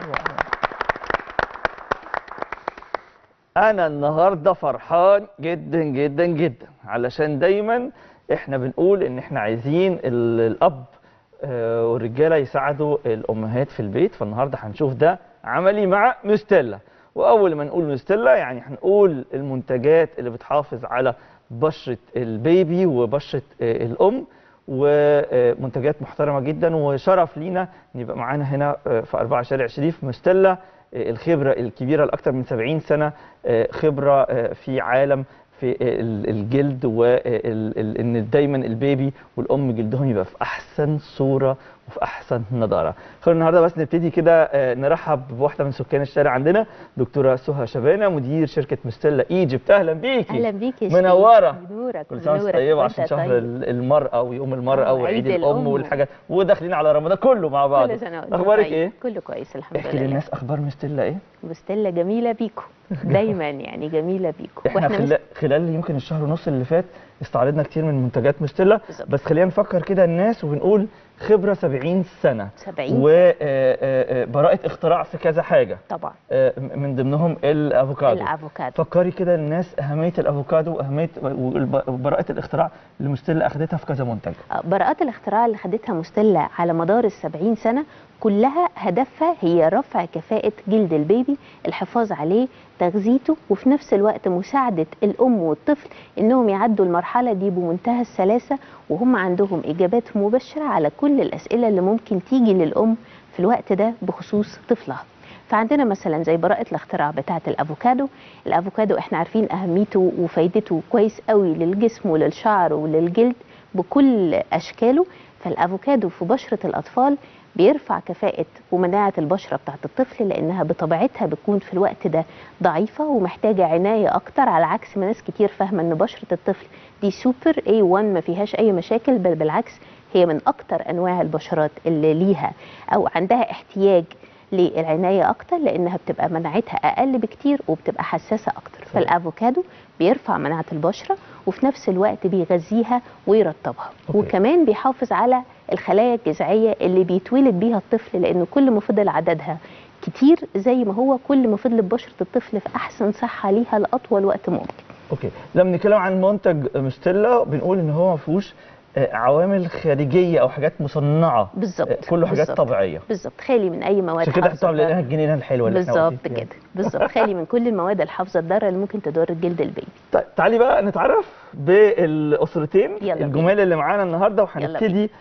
انا النهارده فرحان جدا جدا جدا علشان دايما احنا بنقول ان احنا عايزين ال- الاب آه، والرجاله يساعدوا الامهات في البيت فالنهارده هنشوف ده عملي مع مستيلا واول ما نقول مستيلا يعني هنقول المنتجات اللي بتحافظ على بشره البيبي وبشره آه، الام ومنتجات محترمه جدا وشرف لينا ان يبقى معانا هنا آه، في أربعة شارع شريف مستيلا آه، الخبره الكبيره لاكثر من 70 سنه آه، خبره آه، في عالم في ال- الجلد وان دايما البيبي والام جلدهم يبقى في احسن صوره وفي احسن نضاره. خلينا النهارده بس نبتدي كده آه، نرحب بواحده من سكان الشارع عندنا دكتوره سهى شبانه مدير شركه مستيلا ايجيبت اهلا بيكي اهلا بيك يا منورة. شريف. بنورك كل سنه وانت بنورك طيبه وانت عشان شهر طيب. ال- المراه ويوم المراه آه، وعيد عيد الام الأم. والحاجات وداخلين على رمضان كله مع بعض كل سنه وانت اخبارك طيب. ايه؟ كله كويس الحمد احكي لله للناس اخبار مستيلا ايه؟ وستيلا جميله بيكو دايما يعني جميله بيكو احنا مش- خلال, خلال يمكن الشهر ونص اللي فات استعرضنا كتير من منتجات مستيلا بالظبط. بس خلينا نفكر كده الناس وبنقول خبره 70 سنه 70 وبراءه اختراع في كذا حاجه طبعا آه، من ضمنهم الافوكادو الافوكادو فكري كده الناس اهميه الافوكادو واهميه وبراءه الاختراع اللي مستيلا اخذتها في كذا منتج آه، براءات الاختراع اللي خدتها مستلة على مدار السبعين سنة كلها هدفها هي رفع كفاءة جلد البيبي الحفاظ عليه تغذيته وفي نفس الوقت مساعدة الأم والطفل إنهم يعدوا المرحلة دي بمنتهى السلاسة وهم عندهم إجابات مباشرة على كل الأسئلة اللي ممكن تيجي للأم في الوقت ده بخصوص طفلها فعندنا مثلا زي براءة الاختراع بتاعة الأفوكادو الأفوكادو احنا عارفين أهميته وفايدته كويس قوي للجسم وللشعر وللجلد بكل أشكاله فالأفوكادو في بشرة الأطفال بيرفع كفاءة ومناعة البشرة بتاعة الطفل لأنها بطبيعتها بتكون في الوقت ده ضعيفة ومحتاجة عناية أكتر على عكس ما ناس كتير فاهمة إن بشرة الطفل دي سوبر A1 ما فيهاش أي مشاكل بل بالعكس هي من أكتر أنواع البشرات اللي ليها أو عندها احتياج للعناية أكتر لأنها بتبقى مناعتها أقل بكتير وبتبقى حساسة أكتر فالأفوكادو بيرفع مناعة البشرة وفي نفس الوقت بيغذيها ويرطبها أوكي. وكمان بيحافظ على الخلايا الجذعية اللي بيتولد بيها الطفل لأنه كل ما فضل عددها كتير زي ما هو كل ما فضلت بشرة الطفل في أحسن صحة ليها لأطول وقت ممكن اوكي لما بنتكلم عن منتج مستيلا بنقول ان هو ما فيهوش آه، عوامل خارجيه او حاجات مصنعه بالظبط آه، كله حاجات بالظبط. طبيعيه بالظبط خالي من أي مواد عشان كده حافظة حطوا الضرر. لنا الجنينه الحلوه اللي احنا بالظبط واقفين فيها. كده بالظبط خالي من كل المواد الحافظة الضارة اللي ممكن تضر جلد البيبي طيب تعالي بقى نتعرف بالاسرتين يلا بينا. الجمال اللي معانا النهارده يلا وهنبتدي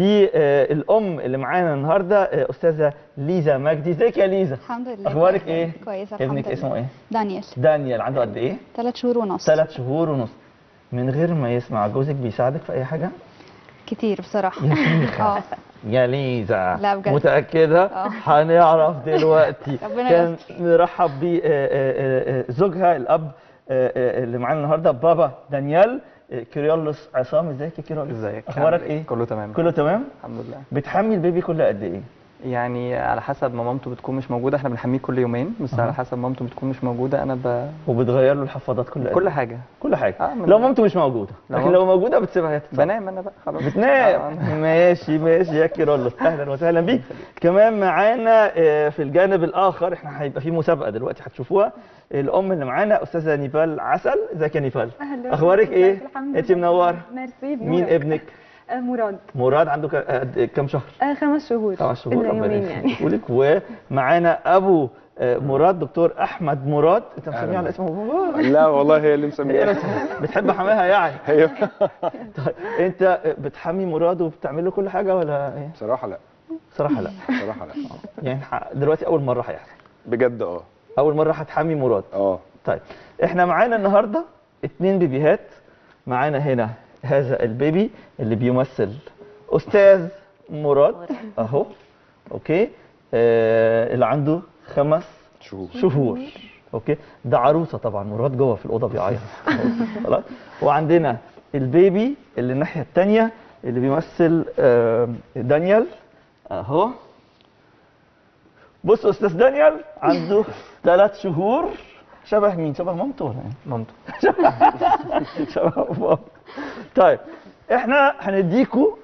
بالام اللي معانا النهارده آه، استاذه ليزا مجدي ازيك يا ليزا الحمد لله اخبارك كويسة. ايه كويسه الحمد ابنك لله اسمه ايه دانيال دانيال عنده قد ايه ثلاث شهور ونص ثلاث شهور ونص من غير ما يسمع جوزك بيساعدك في اي حاجه كتير بصراحه يا شيخة. اه يا ليزا لا بجد. متأكدة آه. هنعرف دلوقتي ربنا كان يستر. نرحب بزوجها الأب آه، آه، اللي معانا النهارده بابا دانيال آه، كيريولوس عصام ازيك يا كيريولوس ازيك اخبارك عامل ايه كله تمام كله تمام الحمد لله بتحمي البيبي كل قد ايه يعني على حسب ما مامته بتكون مش موجوده احنا بنحميه كل يومين بس أها. على حسب مامته بتكون مش موجوده انا ب... وبتغير له الحفاضات كل قد كل إيه؟ حاجه كل حاجه آه، من- لو مامته مش موجوده لو لكن لو موجوده بتسيبها هي تتصرف. بنام انا بقى خلاص بتنام آه. ماشي ماشي يا كيرولوس اهلا وسهلا بيك كمان معانا آه، في الجانب الاخر احنا هيبقى في مسابقه دلوقتي هتشوفوها الام اللي معانا استاذه نيفال عسل ازيك يا نيفال أهلا اخبارك ازيك؟ ايه الحمد انت لله. منوره ميرسي مين بنورك. ابنك آه مراد مراد عنده ك- قد- كام شهر آه خمس شهور خمس شهور إلا ربنا يومين يعني يخليك ومعانا ابو آه، مراد دكتور احمد مراد انت مسميه على اسمه بابا لا والله هي اللي هي مسميها بتحب حماها يعني هي طيب انت بتحمي مراد وبتعمل له كل حاجه ولا ايه بصراحه لا صراحه لا بصراحه لا يعني ح- دلوقتي اول مره هيحصل بجد اه اول مره هتحمي مراد اه طيب احنا معانا النهارده اتنين بيبيهات معانا هنا هذا البيبي اللي بيمثل استاذ مراد اهو اوكي آه اللي عنده خمس شهور شهور اوكي ده عروسه طبعا مراد جوه في الاوضه بيعيط خلاص وعندنا البيبي اللي الناحيه الثانيه اللي بيمثل آه، دانيال اهو بص استاذ دانيال عنده ثلاث شهور شبه مين شبه مامته ولا ايه مامته شبه مامته طيب احنا هنديكوا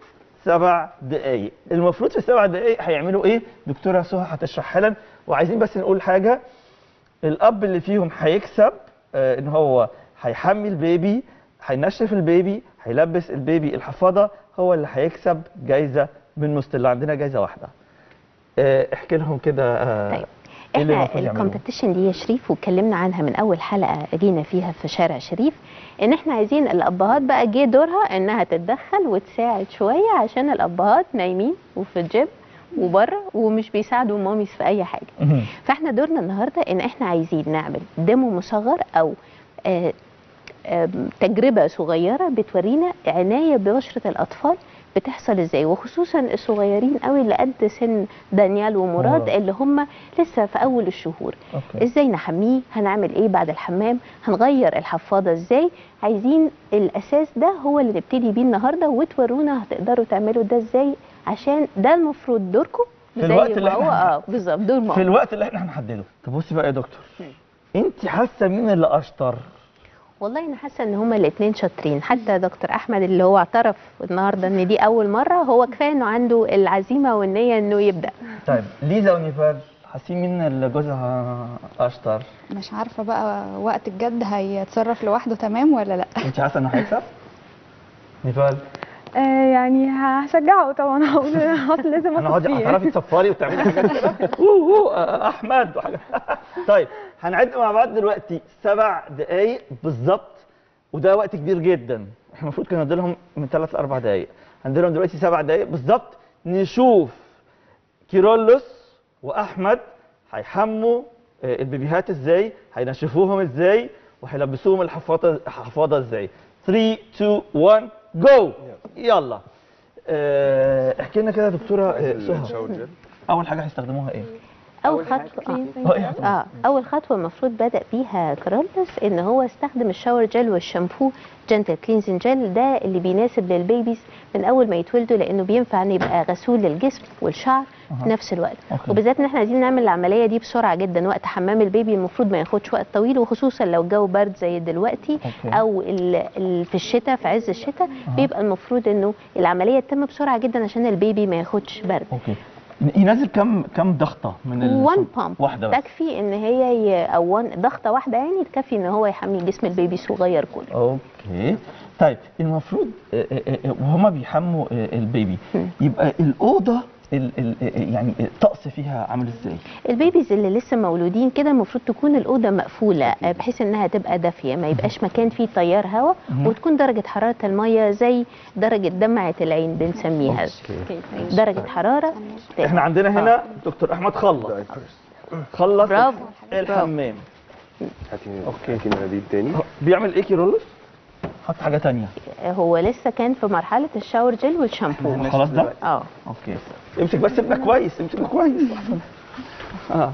سبع دقايق المفروض في السبع دقايق هيعملوا ايه دكتوره سهى هتشرحها لنا وعايزين بس نقول حاجه الاب اللي فيهم هيكسب آه، ان هو هيحمي البيبي هينشف البيبي هيلبس البيبي الحفاضه هو اللي هيكسب جايزه من مستلا عندنا جايزه واحده آه، احكي لهم كده آه، طيب إيه اللي احنا المفروض يعملوه؟ الكومبيتيشن دي يا شريف واتكلمنا عنها من اول حلقه جينا فيها في شارع شريف ان احنا عايزين الابهات بقى جه دورها انها تتدخل وتساعد شويه عشان الابهات نايمين وفي الجيم وبره ومش بيساعدوا ماميز في اي حاجه مهم. فاحنا دورنا النهارده ان احنا عايزين نعمل ديمو مصغر او آه، آم، تجربه صغيره بتورينا عنايه ببشره الاطفال بتحصل ازاي وخصوصا الصغيرين قوي اللي قد سن دانيال ومراد مراد. اللي هم لسه في اول الشهور اوكي ازاي نحميه هنعمل ايه بعد الحمام هنغير الحفاضه ازاي عايزين الاساس ده هو اللي نبتدي بيه النهارده وتورونا هتقدروا تعملوا ده ازاي عشان ده المفروض دوركم في زي الوقت ما اللي هو احنا اه بالظبط دور في ماما الوقت اللي احنا هنحدده طب بصي بقى يا دكتور انت حاسه مين اللي اشطر والله انا حاسه ان هما الاثنين شاطرين حتى دكتور احمد اللي هو اعترف النهارده ان دي اول مره هو كفايه انه عنده العزيمه والنيه انه يبدا طيب ليزا ونيفال حاسين مين اللي جوزها اشطر مش عارفه بقى وقت الجد هيتصرف لوحده تمام ولا لا انت حاسه انه هيكسب نيفال آه يعني هشجعه طبعا هقول اصل لازم انا اثق هقعد فيه هتعرفي تصفري وتعملي حاجات كده أوه، أوه، آه، احمد وحاجات طيب هنعد مع بعض دلوقتي سبع دقايق بالظبط وده وقت كبير جدا احنا المفروض كنا نديلهم من ثلاث لاربع دقايق هنديلهم دلوقتي سبع دقايق بالظبط نشوف كيرولوس واحمد هيحموا آه، البيبيهات ازاي هينشفوهم ازاي وهيلبسوهم الحفاضه الحفاضه ازاي 3 2 1 جو يلا آه، احكي لنا كده يا دكتوره آه، سهى الشاور جل اول حاجه هيستخدموها ايه اول خطوه آه. اه ايه هتقولي؟ اه اول خطوه المفروض بدا بيها كارلوس ان هو استخدم الشاور جل والشامبو جنتل كلينزنج جل ده اللي بيناسب للبيبيز من اول ما يتولدوا لانه بينفع ان يبقى غسول للجسم والشعر في نفس الوقت أوكي. وبالذات ان احنا عايزين نعمل العمليه دي بسرعه جدا وقت حمام البيبي المفروض ما ياخدش وقت طويل وخصوصا لو الجو برد زي دلوقتي أوكي. او ال ال في الشتاء في عز الشتاء بيبقى المفروض انه العمليه تتم بسرعه جدا عشان البيبي ما ياخدش برد اوكي ينزل كم كم ضغطه من ال وان بامب واحده بس تكفي ان هي ي... او one ضغطه واحده يعني تكفي ان هو يحمي جسم البيبي الصغير كله اوكي طيب المفروض آه، آه، آه، وهما بيحموا آه، البيبي يبقى الاوضه ال- ال- آه، يعني الطقس فيها عامل ازاي البيبيز اللي لسه مولودين كده المفروض تكون الاوضه مقفوله آه، بحيث انها تبقى دافيه ما يبقاش مكان فيه تيار هواء وتكون درجه حراره الميه زي درجه دمعه العين بنسميها اوكي درجه حراره احنا عندنا هنا دكتور احمد خلص خلص برافو. الحمام هاتي أوكي. هاتي مناديل تاني بيعمل ايه كيرولوس حط حاجه تانية آه، هو لسه كان في مرحله الشاور جل والشامبو خلاص ده اه اوكي امسك بس ابنك كويس امسك كويس اه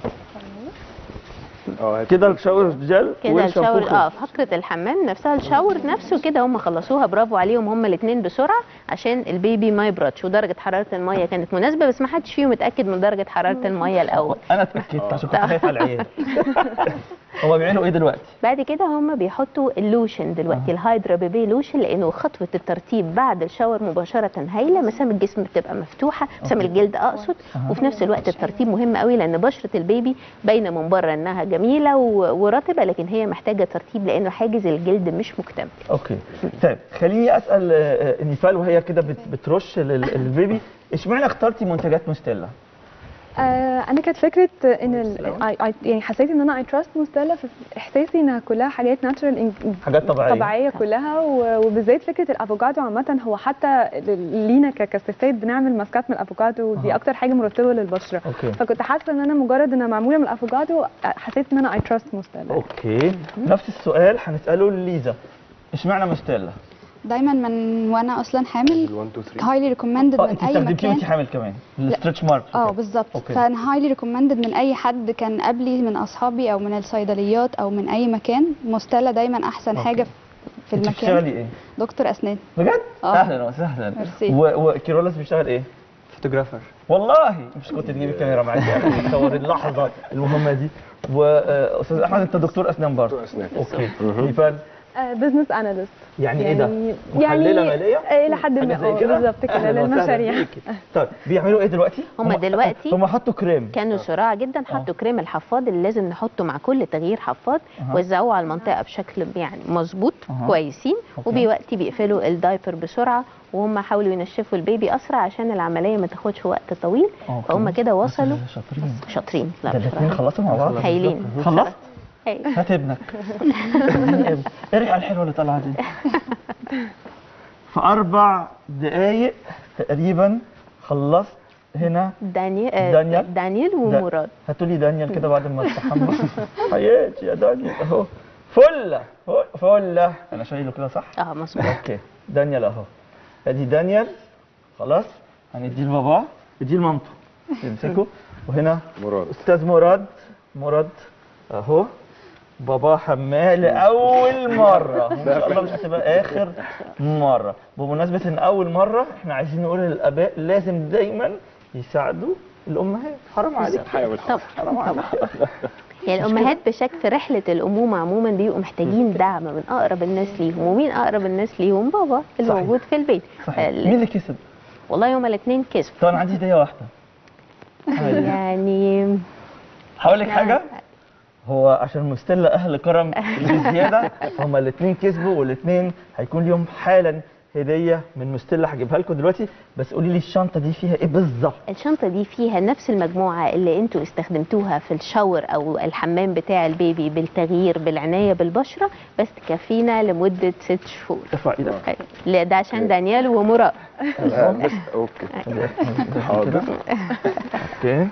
اه هاتي كده الشاور جل كده والشامبو الشاور اه خلص. فقره الحمام نفسها الشاور نفسه كده هم خلصوها برافو عليهم هم الاثنين بسرعه عشان البيبي ما يبردش ودرجه حراره الميه كانت مناسبه بس ما حدش فيهم اتاكد من درجه حراره الميه الاول انا اتاكدت عشان كنت خايف على العيال هما بيعملوا ايه دلوقتي بعد كده هم بيحطوا اللوشن دلوقتي الهايدرا بيبي لوشن لانه خطوه الترتيب بعد الشاور مباشره هايله مسام الجسم بتبقى مفتوحه مسام الجلد اقصد وفي نفس الوقت الترتيب مهم قوي لان بشره البيبي باينه من بره انها جميله و- ورطبه لكن هي محتاجه ترتيب لانه حاجز الجلد مش مكتمل اوكي طيب خليني اسال آه، آه، نيفال وهي كده بت- بترش لل- للبيبي اشمعنى اخترتي منتجات مستيلا آه انا كانت فكره ان ال I- I- يعني حسيت ان انا اي تراست مستلا في احساسي انها كلها حاجات ناتشرال حاجات طبيعيه طبيعيه كلها و- وبالذات فكره الافوكادو عامه هو حتى ل- لينا ك- كستات بنعمل ماسكات من الافوكادو دي أها. اكتر حاجه مرطبه للبشره اوكي فكنت حاسه ان انا مجرد انها معموله من الافوكادو حسيت ان انا اي تراست مستلا اوكي نفس السؤال هنساله لليزا اشمعنى مستيلا دايما من وانا اصلا حامل 1 2 3 هايلي ريكومندد اه من انت اي استخدمتيه مكان وانت حامل كمان الستريتش مارك اه بالظبط أوكي. فانا هايلي ريكومندد من اي حد كان قبلي من اصحابي او من الصيدليات او من اي مكان مستلا دايما احسن أوكي. حاجه في انت المكان بتشتغلي ايه دكتور اسنان بجد آه. اهلا وسهلا ميرسي. و- وكيرولس بيشتغل ايه فوتوغرافر والله مش كنت تجيبي الكاميرا معاكي يعني تصور اللحظه المهمه دي واستاذ احمد انت دكتور اسنان برضه دكتور أسنان. اوكي مهم. نيفال بزنس اناليست يعني ايه ده يعني محلله ماليه آه، الى حد حاجة ما زي آه، كده؟ بالظبط كده أهلاً وسهلاً للمشاريع بيكي. طيب بيعملوا ايه دلوقتي هما دلوقتي هم حطوا كريم كانوا سراع جدا حطوا كريم الحفاض اللي لازم نحطه مع كل تغيير حفاض أها. وزعوه على المنطقه بشكل يعني مظبوط أها. كويسين أوكي. وبوقت بيقفلوا الدايبر بسرعه وهم حاولوا ينشفوا البيبي اسرع عشان العمليه ما تاخدش وقت طويل أوكي. فهم كده وصلوا بس شاطرين شاطرين لا ده الاثنين بصراحه خلصوا مع بعض هايلين خلصت هايل. هات ابنك اديني ابنك. ايه الريحه الحلوه اللي طالعه دي في اربع دقايق تقريبا خلصت هنا دانيال آه، دانيال؟ دانيال ومراد هاتوا لي دانيال كده بعد ما استحمى حياتي يا دانيال اهو فله فله انا شايله كده صح اه مظبوط اوكي دانيال اهو ادي دانيال خلاص هنديه لباباه اديه لمامته يمسكه وهنا مراد استاذ مراد مراد اهو بابا حماه لاول مره وان شاء الله مش هتبقى اخر مره بمناسبه ان اول مره احنا عايزين نقول للاباء لازم دايما يساعدوا الامهات حرام عليك حاول طب حرام عليك يعني الامهات بشكل في رحله الامومه عموما بيبقوا محتاجين دعم من اقرب الناس ليهم ومين اقرب الناس ليهم بابا اللي صحيح. موجود في البيت صحيح ال- مين اللي كسب؟ والله يوم الاثنين كسب طب انا عندي هديه واحده يعني هقول لك حاجه هو عشان مستلا اهل كرم بزياده هما الاثنين كسبوا والاثنين هيكون ليهم حالا هديه من مستلا هجيبها لكم دلوقتي بس قولي لي الشنطه دي فيها ايه بالظبط الشنطه دي فيها نفس المجموعه اللي انتوا استخدمتوها في الشاور او الحمام بتاع البيبي بالتغيير بالعنايه بالبشره بس تكفينا لمده ست شهور ارفع ايدك لا ده عشان دانيال ومراد آه، بس اوكي حاضر اوكي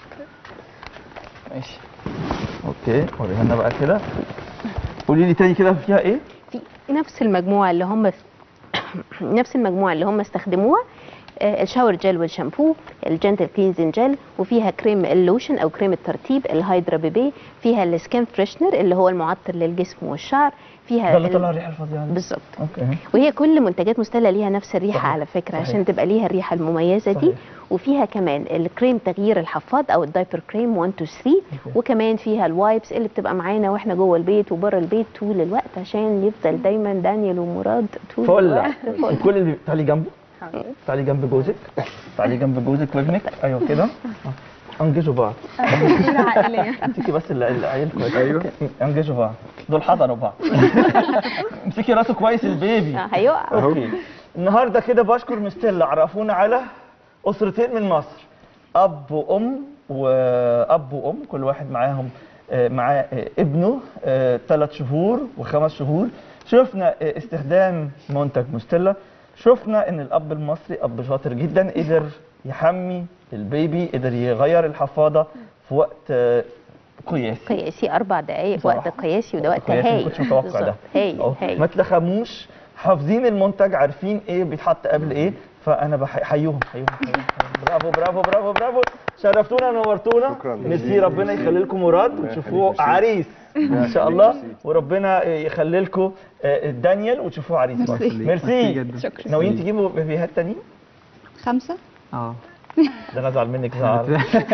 ماشي اوكي وريها لنا بقى كده قولي لي تاني كده فيها ايه في نفس المجموعه اللي هم نفس المجموعه اللي هم استخدموها آه، الشاور جel والشامبو الجنتل كلينزنج جel وفيها كريم اللوشن او كريم الترطيب الهايدرا بيبي فيها السكين فريشنر اللي هو المعطر للجسم والشعر فيها ده اللي ال- طلع الريحه الفظيعه دي بالظبط اوكي وهي كل منتجات مستلا ليها نفس الريحه صحيح. على فكره صحيح. عشان تبقى ليها الريحه المميزه دي صحيح. وفيها كمان الكريم تغيير الحفاض او الدايبر كريم 1 2 3 وكمان فيها الوايبس اللي بتبقى معانا واحنا جوه البيت وبره البيت طول الوقت عشان يفضل دايما دانيال ومراد طول فله الوقت فل. كل اللي تعالي جنبه تعالي جنب جوزك تعالي جنب جوزك وابنك ايوه كده انجزوا بعض عائليه امسكي بس الع- العيال كويس ايوه انجزوا بعض دول حضنوا بعض امسكي راسه كويس البيبي آه، هيقع اوكي النهارده كده بشكر مستيلا عرفونا على اسرتين من مصر اب وام واب وام كل واحد معاهم آه، معاه آه، ابنه ثلاث شهور وخمس شهور شفنا آه، استخدام منتج مستيلا شفنا ان الاب المصري اب شاطر جدا قدر يحمي البيبي قدر يغير الحفاضه في وقت آه، قياسي قياسي اربع دقائق بصراحة. وقت قياسي وده وقت قياسي ما هايل كنتش متوقع ده بالظبط. هايل أهو. هايل ما تلخموش حافظين المنتج عارفين ايه بيتحط قبل ايه فانا بحييهم حيهم برافو برافو برافو برافو شرفتونا نورتونا شكراً. ميرسي ربنا يخلي لكم مراد الله وتشوفوه يخليك. عريس ان شاء الله ميرسي. وربنا يخلي لكم دانيال وتشوفوه عريس ميرسي ميرسي جدا شكرا ناويين تجيبوا بيبيهات تانيين خمسة اه ده انا ازعل منك زعل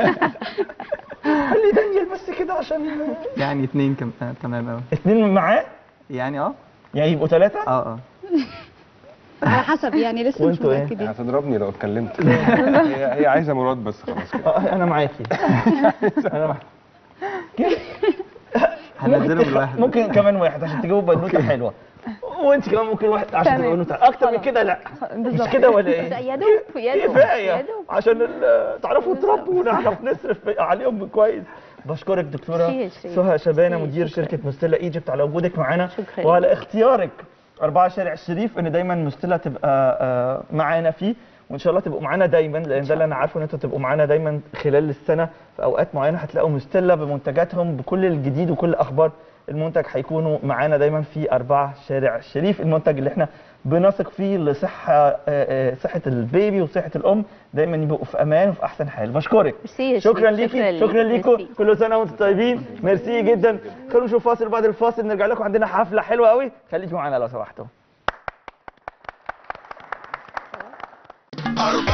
خلي دانيال بس كده عشان يعني اتنين كم آه تمام اوي اتنين معاه يعني اه يعني يبقوا ثلاثه اه اه على حسب يعني لسه مش وانتوا ايه؟ متأكدين هتضربني لو اتكلمت هي هي عايزه مراد بس خلاص كده آه، انا معاكي انا معاكي هنزله بالواحد ممكن كمان واحد عشان تجيبوا بنوته حلوه وانت كمان ممكن واحد عشان تمام. تجيبوا بنوته اكتر من كده لا مش كده ولا ايه؟ يا دوب يا دوب كفايه يا دوب عشان ال- تعرفوا تربوا ونعرف نصرف عليهم كويس بشكرك دكتوره شيء- شيء. سهى شبانه شيء. مدير شكراً. شركه مستلا ايجيبت على وجودك معانا شكراً. وعلى اختيارك أربعة شارع الشريف ان دايما مستلا تبقى آه، معانا فيه وان شاء الله تبقوا معانا دايما لان ده اللي انا عارفه ان انتوا تبقوا معانا دايما خلال السنه في اوقات معينه هتلاقوا مستلا بمنتجاتهم بكل الجديد وكل اخبار المنتج هيكونوا معانا دايما في أربعة شارع الشريف المنتج اللي احنا بنثق فيه لصحة آه، آه، صحة البيبي وصحة الأم دايما يبقوا في أمان وفي أحسن حال بشكرك ميرسي يا شكرا شريف. ليكي شكرا ليكم ميرسي. كل سنة وانتم طيبين ميرسي جدا خلونا نشوف فاصل بعد الفاصل نرجع لكم عندنا حفلة حلوة قوي خليكم معانا لو سمحتوا أربعة